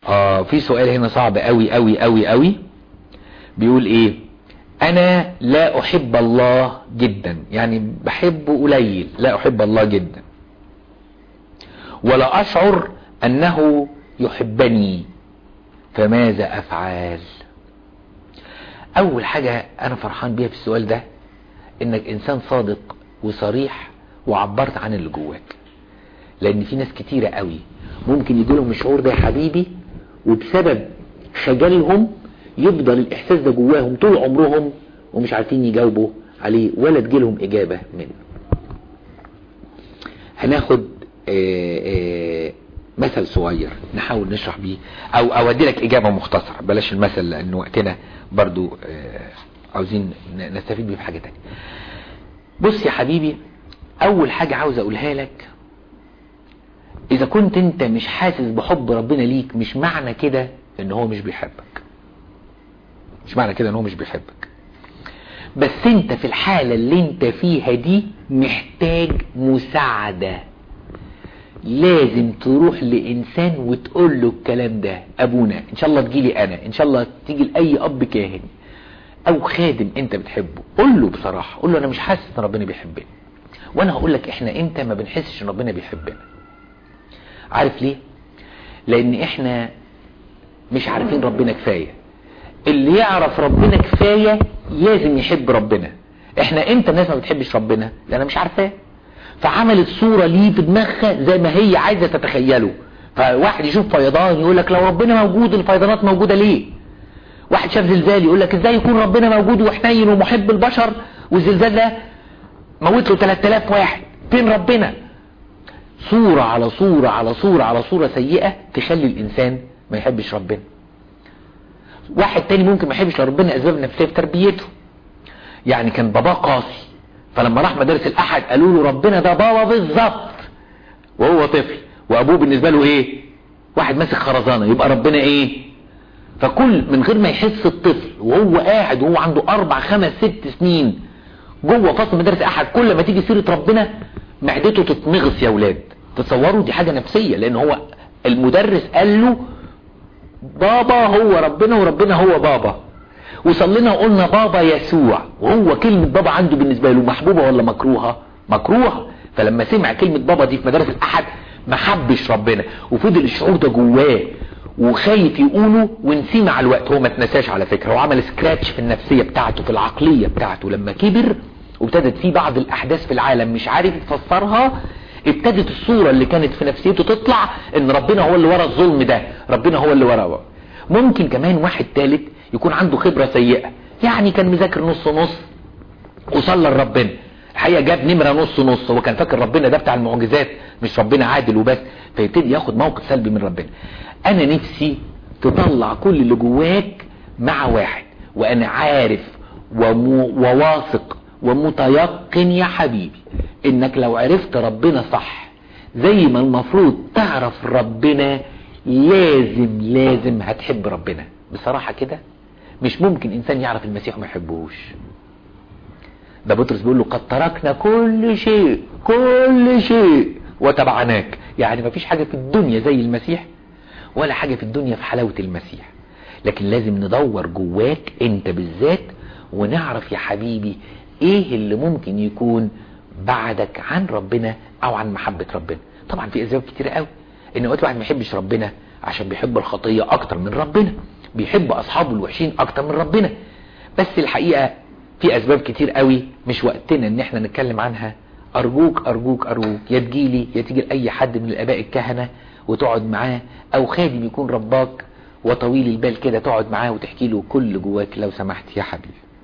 اه في سؤال هنا صعب قوي قوي قوي قوي بيقول ايه انا لا احب الله جدا يعني بحبه قليل لا احب الله جدا ولا اشعر انه يحبني فماذا افعل اول حاجة انا فرحان بيها في السؤال ده انك انسان صادق وصريح وعبرت عن اللي جواك لان في ناس كتيرة قوي ممكن يجي لهم الشعور ده يا حبيبي وبسبب خجلهم يفضل الاحساس ده جواهم طول عمرهم ومش عارفين يجاوبوا عليه ولا تجيلهم اجابة منه هناخد آآ آآ مثل صغير نحاول نشرح بيه او اودي لك اجابة مختصرة بلاش المثل لان وقتنا برضو عاوزين نستفيد بيه في حاجة تانية بص يا حبيبي اول حاجة عاوز اقولها لك اذا كنت انت مش حاسس بحب ربنا ليك مش معنى كده ان هو مش بيحبك مش معنى كده ان هو مش بيحبك بس انت في الحالة اللي انت فيها دي محتاج مساعدة لازم تروح لانسان وتقول له الكلام ده ابونا ان شاء الله تجيلي انا ان شاء الله تيجي لاي اب كاهن او خادم انت بتحبه قول له بصراحة قول له انا مش حاسس ان ربنا بيحبني وانا هقول لك احنا امتى ما بنحسش ان ربنا بيحبنا عارف ليه لان احنا مش عارفين ربنا كفاية اللي يعرف ربنا كفاية لازم يحب ربنا احنا امتى الناس ما بتحبش ربنا لان مش عارفاه فعملت صورة ليه في دماغها زي ما هي عايزة تتخيله فواحد يشوف فيضان يقول لك لو ربنا موجود الفيضانات موجودة ليه واحد شاف زلزال يقول لك ازاي يكون ربنا موجود وحنين ومحب البشر والزلزال ده موت له 3000 واحد فين ربنا صورة على صورة على صورة على صورة سيئة تخلي الإنسان ما يحبش ربنا واحد تاني ممكن ما يحبش لربنا أسباب نفسية في تربيته يعني كان باباه قاسي فلما راح مدارس الأحد قالوا له ربنا ده بابا بالظبط وهو طفل وأبوه بالنسبة له إيه واحد ماسك خرزانة يبقى ربنا إيه فكل من غير ما يحس الطفل وهو قاعد وهو عنده أربع خمس ست سنين جوه فصل مدارس أحد كل ما تيجي سيرة ربنا معدته تتمغص يا ولاد تصوروا دي حاجة نفسية لان هو المدرس قال له بابا هو ربنا وربنا هو بابا وصلينا وقلنا بابا يسوع وهو كلمة بابا عنده بالنسبة له محبوبة ولا مكروهة مكروهة فلما سمع كلمة بابا دي في مدارس الأحد ما حبش ربنا وفضل الشعور ده جواه وخايف يقوله ونسيه مع الوقت هو ما تنساش على فكرة هو عمل سكراتش في النفسية بتاعته في العقلية بتاعته لما كبر وابتدت في بعض الأحداث في العالم مش عارف يفسرها ابتدت الصورة اللي كانت في نفسيته تطلع ان ربنا هو اللي ورا الظلم ده ربنا هو اللي ورا ممكن كمان واحد ثالث يكون عنده خبرة سيئة يعني كان مذاكر نص نص وصلى لربنا الحقيقة جاب نمرة نص نص هو كان فاكر ربنا ده بتاع المعجزات مش ربنا عادل وبس فيبتدي ياخد موقف سلبي من ربنا انا نفسي تطلع كل اللي جواك مع واحد وانا عارف ومو وواثق ومتيقن يا حبيبي انك لو عرفت ربنا صح زي ما المفروض تعرف ربنا لازم لازم هتحب ربنا بصراحة كده مش ممكن انسان يعرف المسيح وما يحبهوش ده بطرس بيقول له قد تركنا كل شيء كل شيء وتبعناك يعني ما فيش حاجة في الدنيا زي المسيح ولا حاجة في الدنيا في حلاوة المسيح لكن لازم ندور جواك انت بالذات ونعرف يا حبيبي ايه اللي ممكن يكون بعدك عن ربنا او عن محبة ربنا طبعا في اسباب كتير قوي ان وقت واحد ما يحبش ربنا عشان بيحب الخطية اكتر من ربنا بيحب اصحابه الوحشين اكتر من ربنا بس الحقيقة في اسباب كتير قوي مش وقتنا ان احنا نتكلم عنها ارجوك ارجوك ارجوك يا تجيلي يا تيجي لاي حد من الاباء الكهنة وتقعد معاه او خادم يكون رباك وطويل البال كده تقعد معاه وتحكي له كل جواك لو سمحت يا حبيبي